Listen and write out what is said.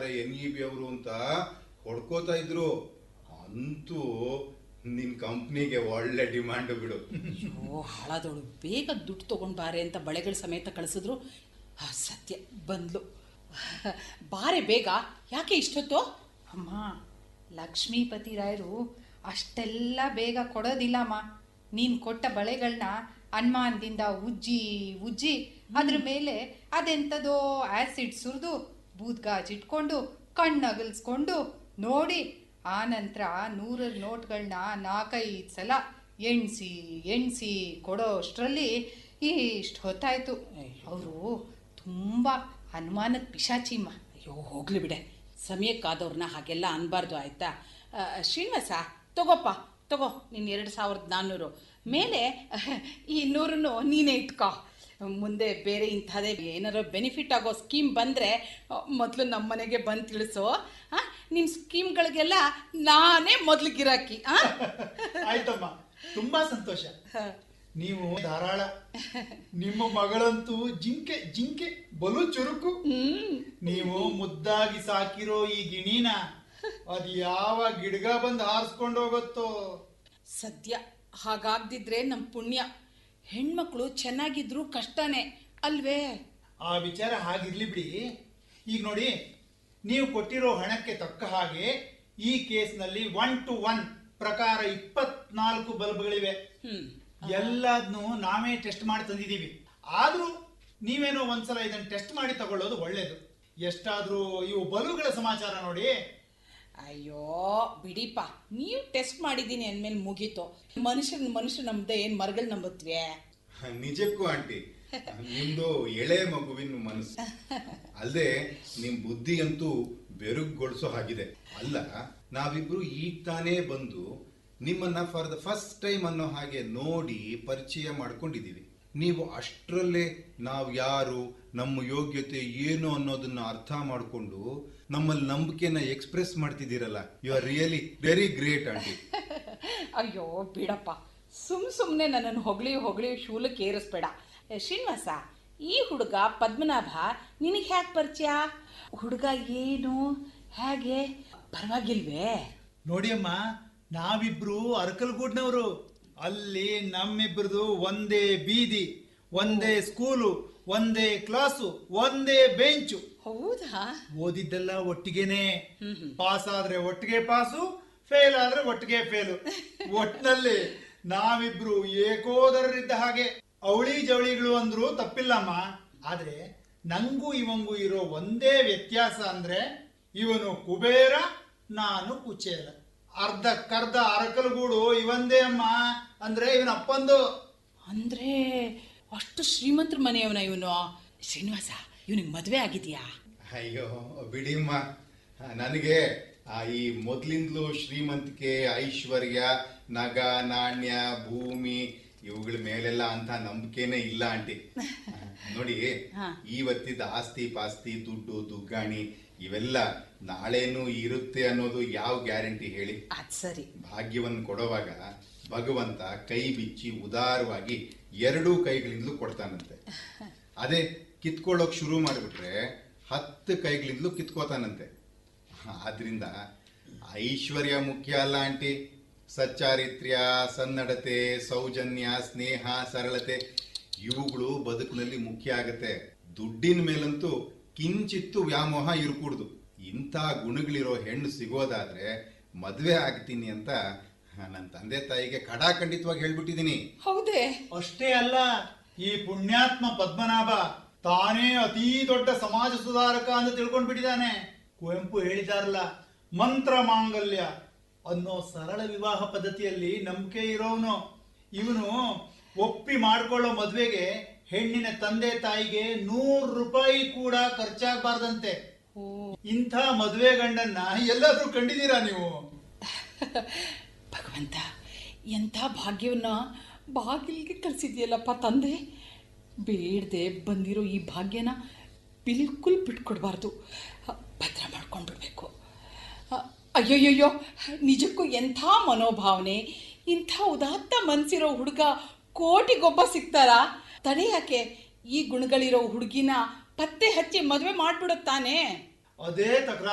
N E B ಅವರು ಅಂತ ಹೊಡ್ಕೋತಾ ಇದ್ರು ಅಂತೂ ನಿನ್ ಕಂಪ್ನಿಗೆ ಒಳ್ಳೆ ಡಿಮಾಂಡ್ ಬಿಡು ಓ ಹಾಳಾದವಳು ಬೇಗ ದುಡ್ಡು ತೊಗೊಂಡು ಬಾರೆ ಅಂತ ಬಳೆಗಳ ಸಮೇತ ಕಳಿಸಿದ್ರು ಆ, ಸತ್ಯ ಬಂದ್ಲು ಬಾರೆ ಬೇಗ ಯಾಕೆ ಇಷ್ಟೊತ್ತು ಅಮ್ಮ ಲಕ್ಷ್ಮೀಪತಿ ರಾಯರು ಅಷ್ಟೆಲ್ಲ ಬೇಗ ಕೊಡೋದಿಲ್ಲಮ್ಮ ನೀನು ಕೊಟ್ಟ ಬಳೆಗಳನ್ನ ಅನುಮಾನದಿಂದ ಉಜ್ಜಿ ಉಜ್ಜಿ ಅದ್ರ ಮೇಲೆ ಅದೆಂಥದೋ ಆ್ಯಸಿಡ್ ಸುರಿದು ಬೂದ್ಗಾಜಿಟ್ಕೊಂಡು ಕಣ್ಣಗಲ್ಸ್ಕೊಂಡು ನೋಡಿ ಆ ನಂತರ ನೂರರ ನೋಟ್ಗಳನ್ನ ನಾಲ್ಕೈದು ಸಲ ಎಣ್ಸಿ ಎಣ್ಸಿ ಕೊಡೋ ಅಷ್ಟರಲ್ಲಿ ಇಷ್ಟು ಹೊತ್ತಾಯ್ತು ಅವರು ತುಂಬ ಅನುಮಾನದ ಪಿಶಾಚಿಮ್ಮ ಅಯ್ಯೋ ಹೋಗ್ಲಿ ಬಿಡೆ ಸಮಯಕ್ಕಾದವ್ರನ್ನ ಹಾಗೆಲ್ಲ ಅನ್ಬಾರ್ದು ಆಯ್ತಾ ಆ, ಶ್ರೀನಿವಾಸ ತಗೋಪ್ಪ ತಗೋ ನೀನು ಎರಡು ಸಾವಿರದ ನಾನ್ನೂರು ಮೇಲೆ ಈ ನೂರನ್ನು ನೀನೇ ಇಟ್ಕೋ ಮುಂದೆ ಬೇರೆ ಇಂಥದೇ ಏನಾರು ಬೆನಿಫಿಟ್ ಆಗೋ ಸ್ಕೀಮ್ ಬಂದರೆ ಮೊದಲು ನಮ್ಮ ಮನೆಗೆ ಬಂದು ತಿಳಿಸು ಹಾಂ ನಿಮ್ಮ ಸ್ಕೀಮ್ಗಳಿಗೆಲ್ಲ ನಾನೇ ಮೊದಲು ಗಿರಾಕಿ ಹಾಂ ಆಯ್ತಮ್ಮ ತುಂಬಾ ಸಂತೋಷ ನೀವು ಧಾರಾಳ ನಿಮ್ಮ ಮಗಳಂತೂ ಜಿಂಕೆ ಜಿಂಕೆ ಬಲು ಚುರುಕು ನೀವು ಮುದ್ದಾಗಿ ಸಾಕಿರೋ ಈ ಗಿಣಿನ ಅದ್ ಯಾವ ಗಿಡ್ಗ ಬಂದು ಹಾರಿಸ್ಕೊಂಡು ಹೋಗುತ್ತೋ ಸದ್ಯ ಹಾಗಾಗ್ದಿದ್ರೆ ನಮ್ಮ ಪುಣ್ಯ ಹೆಣ್ಮಕ್ಳು ಚೆನ್ನಾಗಿದ್ರು ಕಷ್ಟನೇ ಅಲ್ವೇ ಆ ವಿಚಾರ ಹಾಗಿರ್ಲಿ ಬಿಡಿ ಈಗ ನೋಡಿ ನೀವು ಕೊಟ್ಟಿರೋ ಹಣಕ್ಕೆ ತಕ್ಕ ಹಾಗೆ ಈ ಕೇಸ್ನಲ್ಲಿ ಒನ್ ಟು ಒನ್ ಪ್ರಕಾರ ಇಪ್ಪತ್ನಾಲ್ಕು ಬಲ್ಬ್ಗಳಿವೆ ಹ್ಞೂ ಎಲ್ಲದನ್ನು ನಾವೇ ಟೆಸ್ಟ್ ಮಾಡಿ ತಂದಿದ್ದೀವಿ ಆದ್ರೂ ನೀವೇನೋ ಒಂದ್ಸಲ ಇದನ್ನ ಟೆಸ್ಟ್ ಮಾಡಿ ತಗೊಳ್ಳೋದು ಒಳ್ಳೇದು ಎಷ್ಟಾದ್ರೂ ಇವು ಬಲುಗಳ ಸಮಾಚಾರ ನೋಡಿ ಅಯ್ಯೋ ಬಿಡಿಪ್ಪ ನೀವು ಟೆಸ್ಟ್ ಮಾಡಿದ್ದೀನಿ ಅಂದಮೇಲೆ ಮುಗೀತು ಮನುಷ್ಯನ ಮನುಷ್ಯ ನಮ್ದೆ ಏನು ಮರಗಳು ನಂಬುತ್ವೆ ನಿಜಕ್ಕೂ ಆಂಟಿ ನಿಮ್ದು ಎಳೆ ಮಗುವಿನ ಮನಸ್ಸು ಅಲ್ಲದೆ ನಿಮ್ ಬುದ್ಧಿ ಅಂತೂ ಬೆರುಗೊಳಿಸೋ ಹಾಗಿದೆ ಅಲ್ಲ ನಾವಿಬ್ರು ಈಗ ತಾನೇ ಬಂದು ನಿಮ್ಮನ್ನ ಫಾರ್ ದ ಫಸ್ಟ್ ಟೈಮ್ ಅನ್ನೋ ಹಾಗೆ ನೋಡಿ ಪರಿಚಯ ಮಾಡ್ಕೊಂಡಿದೀವಿ ನೀವು ಅಷ್ಟರಲ್ಲೇ ನಾವು ಯಾರು ನಮ್ಮ ಯೋಗ್ಯತೆ ಏನು ಅನ್ನೋದನ್ನ ಅರ್ಥ ಮಾಡಿಕೊಂಡು ನಮ್ಮಲ್ಲಿ ನಂಬಿಕೆನ ಎಕ್ಸ್ಪ್ರೆಸ್ ಮಾಡ್ತಿದ್ದೀರಲ್ಲ you are really very great aunty ಅಯ್ಯೋ ಬಿಡಪ್ಪ ಸುಮ್ ಸುಮ್ಮನೆ ನನ್ನನ್ನು ಹೊಗಳಿ ಹೊಗಳಿ ಶೂಲಕ್ಕೆ ಏರಿಸ್ಬೇಡ ಏ, ಶ್ರೀನಿವಾಸ ಈ ಹುಡುಗ ಪದ್ಮನಾಭ ನಿನಗೆ ಹ್ಯಾಕ್ ಪರಿಚಯ ಹುಡುಗ ಏನು ಹೇಗೆ ಪರವಾಗಿಲ್ವೇ ನೋಡಿ ಅಮ್ಮ ನಾವಿಬ್ರು ಅರಕಲ್ಗೂಡ್ನವರು ಅಲ್ಲಿ ನಮ್ಮಿಬ್ರದು ಒಂದೇ ಬೀದಿ ಒಂದೇ ಸ್ಕೂಲು ಒಂದೇ ಕ್ಲಾಸು ಒಂದೇ ಬೆಂಚು ಹೌದಾ ಓದಿದ್ದೆಲ್ಲ ಒಟ್ಟಿಗೆನೆ ಪಾಸ್ ಆದ್ರೆ ಒಟ್ಟಿಗೆ ಪಾಸು ಫೇಲ್ ಆದ್ರೆ ಒಟ್ಟಿಗೆ ಫೇಲು ಒಟ್ನಲ್ಲಿ ನಾವಿಬ್ರು ಏಕೋದರರಿದ್ದ ಹಾಗೆ ಅವಳಿ ಜವಳಿಗಳು ಅಂದ್ರು ತಪ್ಪಿಲ್ಲಮ್ಮ ಆದ್ರೆ ನಂಗೂ ಇವಂಗೂ ಇರೋ ಒಂದೇ ವ್ಯತ್ಯಾಸ ಅಂದ್ರೆ ಇವನು ಕುಬೇರ ನಾನು ಕುಚೇಲ ಅರ್ಧಕ್ಕರ್ಧ ಅರಕಲಗೂಡು ಇವಂದೇ ಅಮ್ಮ ಅಂದ್ರೆ ಇವನ ಅಪ್ಪಂದು ಅಂದ್ರೆ ಅಷ್ಟು ಶ್ರೀಮಂತರ ಮನೆಯವನ ಇವನು ಶ್ರೀನಿವಾಸ ಇವನಿಗೆ ಮದುವೆ ಆಗಿದೆಯಾ ಅಯ್ಯೋ ಬಿಡಿಮ್ಮ ನನಗೆ ಆ ಈ ಮೊದ್ಲಿಂದಲೂ ಶ್ರೀಮಂತಿಕೆ ಐಶ್ವರ್ಯ ನಗ ನಾಣ್ಯ ಭೂಮಿ ಇವುಗಳ ಮೇಲೆಲ್ಲ ಅಂತ ನಂಬಿಕೆನೇ ಇಲ್ಲ ಆಂಟಿ ನೋಡಿ ಹಾ. ಇವತ್ತಿದ್ದ ಆಸ್ತಿ ಪಾಸ್ತಿ ದುಡ್ಡು ದುಗ್ಗಾಣಿ ಇವೆಲ್ಲ ನಾಳೆನೂ ಇರುತ್ತೆ ಅನ್ನೋದು ಯಾವ ಗ್ಯಾರಂಟಿ ಹೇಳಿ ಅದು ಸರಿ ಭಾಗ್ಯವನ್ನು ಕೊಡುವಾಗ ಭಗವಂತ ಕೈ ಬಿಚ್ಚಿ ಉದಾರವಾಗಿ ಎರಡೂ ಕೈಗಳಿಂದಲೂ ಕೊಡ್ತಾನಂತೆ ಅದೇ ಕಿತ್ಕೊಳ್ಳೋಕ್ ಶುರು ಮಾಡಿಬಿಟ್ರೆ ಹತ್ತು ಕೈಗಳಿಂದಲೂ ಕಿತ್ಕೋತಾನಂತೆ ಆದ್ರಿಂದ ಐಶ್ವರ್ಯ ಮುಖ್ಯ ಅಲ್ಲ ಆಂಟಿ ಸಚ್ಚಾರಿತ್ರ್ಯ ಸನ್ನಡತೆ ಸೌಜನ್ಯ ಸ್ನೇಹ ಸರಳತೆ ಇವುಗಳು ಬದುಕಿನಲ್ಲಿ ಮುಖ್ಯ ಆಗತ್ತೆ ದುಡ್ಡಿನ ಮೇಲಂತೂ ಕಿಂಚಿತ್ತು ವ್ಯಾಮೋಹ ಇರಕೂಡ್ದು ಇಂಥ ಗುಣಗಳಿರೋ ಹೆಣ್ಣು ಸಿಗೋದಾದ್ರೆ ಮದುವೆ ಆಗ್ತೀನಿ ಅಂತ ನನ್ನ ತಂದೆ ತಾಯಿಗೆ ಖಡಾಖಂಡಿತವಾಗಿ ಹೇಳ್ಬಿಟ್ಟಿದ್ದೀನಿ ಹೌದೇ ಅಷ್ಟೇ ಅಲ್ಲ ಈ ಪುಣ್ಯಾತ್ಮ ಪದ್ಮನಾಭ ತಾನೇ ಅತೀ ದೊಡ್ಡ ಸಮಾಜ ಸುಧಾರಕ ಅಂತ ತಿಳ್ಕೊಂಡ್ ಬಿಟ್ಟಿದ್ದಾನೆ ಕುವೆಂಪು ಹೇಳಿದಾರಲ್ಲ ಮಂತ್ರ ಮಾಂಗಲ್ಯ ಅನ್ನೋ ಸರಳ ವಿವಾಹ ಪದ್ಧತಿಯಲ್ಲಿ ನಂಬಿಕೆ ಇರೋನು ಇವನು ಒಪ್ಪಿ ಮಾಡ್ಕೊಳ್ಳೋ ಮದ್ವೆಗೆ ಹೆಣ್ಣಿನ ತಂದೆ ತಾಯಿಗೆ ನೂರು ರೂಪಾಯಿ ಕೂಡ ಖರ್ಚಾಗಬಾರ್ದಂತೆ ಇಂಥ ಮದುವೆ ಗಂಡನ್ನ ಎಲ್ಲಾದ್ರೂ ಕಂಡಿದ್ದೀರಾ ನೀವು ಭಗವಂತ ಎಂಥ ಭಾಗ್ಯವನ್ನ ಬಾಗಿಲಿಗೆ ಕಳಿಸಿದ್ಯಲ್ಲಪ್ಪ ತಂದೆ ಬೇಡದೆ ಬಂದಿರೋ ಈ ಭಾಗ್ಯನ ಬಿಲ್ಕುಲ್ ಬಿಟ್ಕೊಡ್ಬಾರ್ದು ಭದ್ರ ಮಾಡ್ಕೊಂಡ್ಬಿಡ್ಬೇಕು ಅಯ್ಯೋಯ್ಯೋ ನಿಜಕ್ಕೂ ಎಂಥ ಮನೋಭಾವನೆ ಇಂಥ ಉದಾತ್ತ ಮನ್ಸಿರೋ ಹುಡುಗ ಕೋಟಿಗೊಬ್ಬ ಸಿಗ್ತಾರಾ ತಡೆ ಯಾಕೆ ಈ ಗುಣಗಳಿರೋ ಹುಡುಗಿನ ಪತ್ತೆ ಹಚ್ಚಿ ಮದುವೆ ಮಾಡ್ಬಿಡುತ್ತಾನೆ ಅದೇ ತಕರಾರು